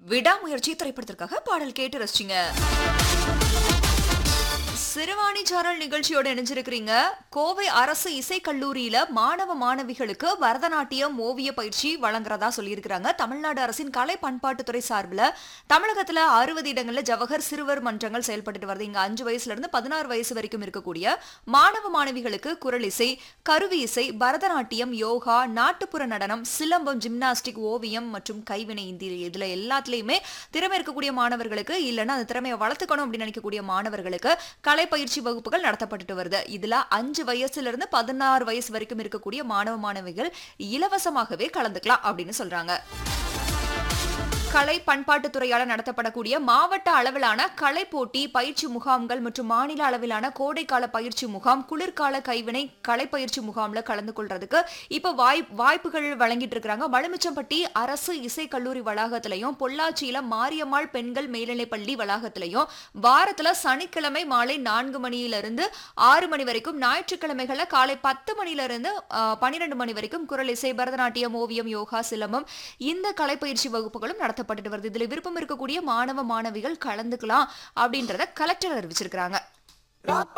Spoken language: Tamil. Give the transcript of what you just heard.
விடாமுயற்சி திரைப்படத்திற்காக பாடல் கேட்டு ரசிச்சிங்க சிறுவாணி சாரல் நிகழ்ச்சியோட இணைஞ்சிருக்கிறீங்க கோவை அரசு இசைக்கல்லூரியில மாணவ மாணவிகளுக்கு பரதநாட்டியம் ஓவிய பயிற்சி வழங்குறதா சொல்லியிருக்கிறாங்க தமிழ்நாடு அரசின் கலை பண்பாட்டுத்துறை சார்பில் தமிழகத்துல அறுபது இடங்கள்ல ஜவஹர் சிறுவர் மன்றங்கள் செயல்பட்டு வருது இங்க அஞ்சு வயசுல இருந்து பதினாறு வயசு வரைக்கும் இருக்கக்கூடிய மாணவ மாணவிகளுக்கு குரல் இசை கருவி இசை பரதநாட்டியம் யோகா நாட்டுப்புற நடனம் சிலம்பம் ஜிம்னாஸ்டிக் ஓவியம் மற்றும் கைவினை இந்தி இதுல எல்லாத்துலயுமே திறமை இருக்கக்கூடிய மாணவர்களுக்கு இல்லைன்னா அந்த திறமையை வளர்த்துக்கணும் அப்படின்னு நினைக்கக்கூடிய மாணவர்களுக்கு கலை பயிற்சி வகுப்புகள் நடத்தப்பட்டுட்டு வருது இதுல அஞ்சு வயசுல இருந்து பதினாறு வயசு வரைக்கும் இருக்கக்கூடிய மாணவ மாணவிகள் இலவசமாகவே கலந்துக்கலாம் அப்படின்னு சொல்றாங்க கலை பண்பாட்டுத்துறையால நடத்தப்படக்கூடிய மாவட்ட அளவிலான கலை போட்டி பயிற்சி முகாம்கள் மற்றும் மாநில அளவிலான கோடைக்கால பயிற்சி முகாம் குளிர்கால கைவினை கலை பயிற்சி முகாம்ல கலந்து கொள்றதுக்கு இப்ப வாய் வாய்ப்புகள் வழங்கிட்டு இருக்காங்க மலுமிச்சம்பட்டி அரசு இசை கல்லூரி வளாகத்திலையும் பொள்ளாச்சியில மாரியம்மாள் பெண்கள் மேல்நிலைப் பள்ளி வளாகத்திலையும் வாரத்துல சனிக்கிழமை மாலை நான்கு மணியில இருந்து ஆறு மணி வரைக்கும் ஞாயிற்றுக்கிழமைகள்ல காலை பத்து மணில இருந்து பன்னிரெண்டு மணி வரைக்கும் குரல் இசை பரதநாட்டியம் ஓவியம் யோகா சிலம்பம் இந்த கலைப்பயிற்சி வகுப்புகளும் நடத்தப்பட்டுட்டு வருது இதுல விருப்பம் இருக்கக்கூடிய மாணவ மாணவிகள் கலந்துக்கலாம் அப்படின்றத கலெக்டர் அறிவிச்சிருக்கிறாங்க